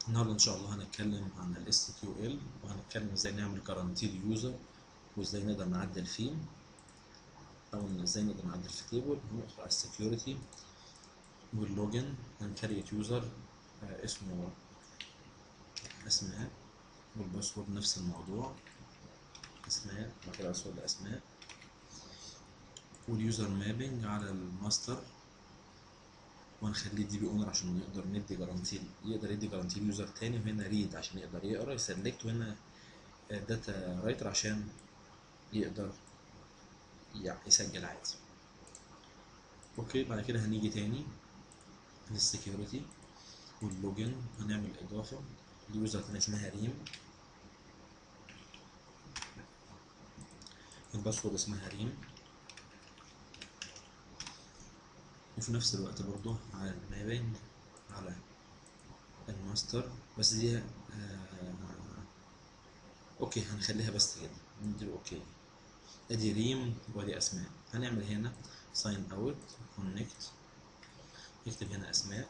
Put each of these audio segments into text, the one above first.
النهارده ان شاء الله هنتكلم عن ال SQL وهنتكلم ازاي نعمل guaranteed user وازاي نقدر نعدل فيه او إن ازاي نقدر نعدل في تيبل هندخل على السكيورتي واللوجن هنكريت يوزر اسمه اسماء والباسورد نفس الموضوع اسماء بعد كده باسورد اسماء واليوزر مابنج على الماستر وهنخليه دي بي اونر عشان نقدر ندي جارانتي يقدر يدي جارانتي ليوزر تاني وهنا ريد عشان يقدر يقرا يسلكت وهنا داتا رايتر عشان يقدر يسجل عادي اوكي بعد كده هنيجي تاني للسكيورتي واللوجن هنعمل اضافه ليوزر تاني اسمها ريم الباسورد اسمها ريم وفي نفس الوقت برضو على المابنج على الماستر بس دي آه اوكي هنخليها بس كده نديله اوكي ادي ريم وادي اسماء هنعمل هنا ساين اوت كونكت نكتب هنا اسماء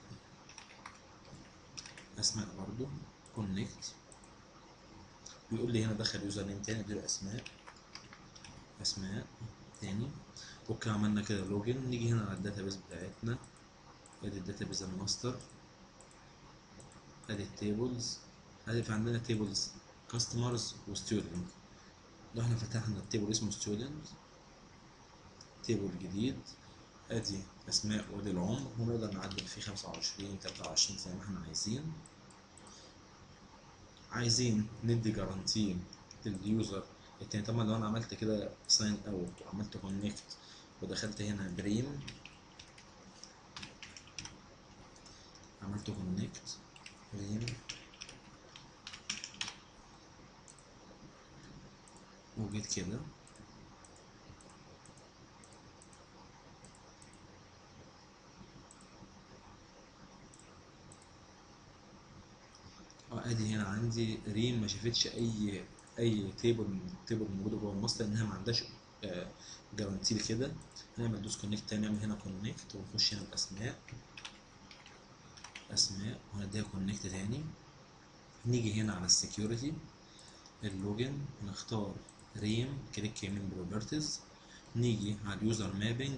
اسماء برضو كونكت بيقول لي هنا دخل يوزر نيم تاني اديله اسماء اسماء تاني اوكي عملنا كده لوجن نيجي هنا على الداتابيز بتاعتنا ادي الداتابيز الماستر ادي التيبلز ادي في عندنا تيبلز كاستمرز وستودنت لو احنا فتحنا التيبل اسمه ستودنت تيبل جديد ادي اسماء وادي العمر ونقدر نعدل فيه خمسة وعشرين تلاتة وعشرين زي ما احنا عايزين عايزين ندي جارانتي لليوزر التاني طبعا لو انا عملت كده ساين اوت وعملت كونكت ودخلت هنا بريم عملت كونكت بريم وجيت كده ادي هنا عندي ريم ما شافتش اي اي تيبل من التيبل الموجوده جوه الماستر انها ما عندهاش جارانتي كده هنعمل دوس كونكت تاني نعمل هنا كونكت ونخش هنا باسماء اسماء وهنديها كونكت تاني نيجي هنا على السكيورتي اللوجن نختار ريم كليك يمين بروبرتيز نيجي على اليوزر مابنج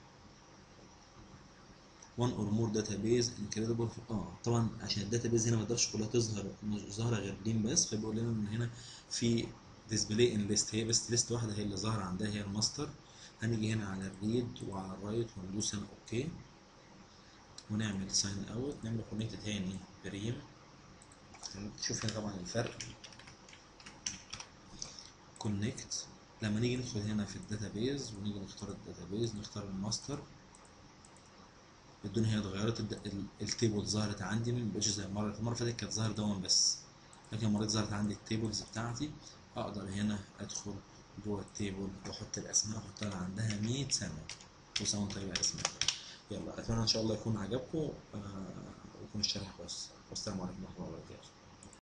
وان اور مور داتابيز انكريدبل اه طبعا عشان الداتابيز هنا ما تقدرش كلها تظهر مش ظاهره غير ريم بس فبيقول لنا ان هنا في ديسبلاي ان ليست هي بس ليست واحده هي اللي ظاهره عندها هي الماستر هنيجي هنا على الريد وعلى الرايت وندوس هنا اوكي ونعمل ساين اوت نعمل كونكت تاني بريم تشوف هنا طبعا الفرق كونكت لما نيجي ندخل هنا في الداتابيز ونيجي نختار الداتابيز نختار الماستر الدنيا هي اتغيرت التيبل ظهرت عندي ما بقتش زي المره المره اللي فاتت كانت ظاهر دون بس لكن المره دي ظهرت عندي التيبلز بتاعتي اقدر هنا ادخل جوه التيبل واحط الاسماء احطها عندها 100 سنه وسنه طيبه اسماء يلا اتمنى ان شاء الله يكون عجبكم آه ويكون الشرح كويس والسلام عليكم ورحمه الله وبركاته